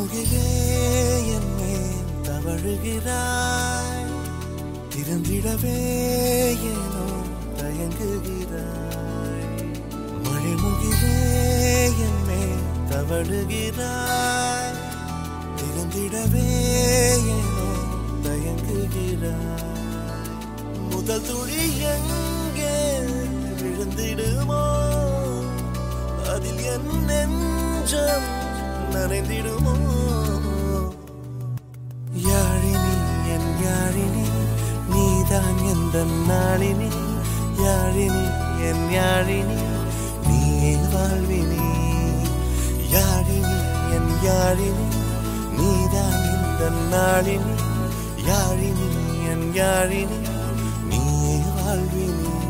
முகிலே என் மேல் தவழுகிறாய் திருந்திடவே ஏனோ தயங்குகிறாய் மழை முகிலே என் மேல் தவழுகிறாய் திருந்திடவே ஏனோ தயங்குகிறாய் முதல் துளி எங்கே விழுந்திடுமோ அதில் என் நெஞ்சம் நனைந்திடுமோ யாழினி என் யாழினி நீதான் எந்த நாளினி யாழினி என் யாழினி நீயே வாழ்வினி யாழினி என் யாழினி நீதான் இந்த நாளினி யாழினி என் யாழினி நீயே வாழ்வினி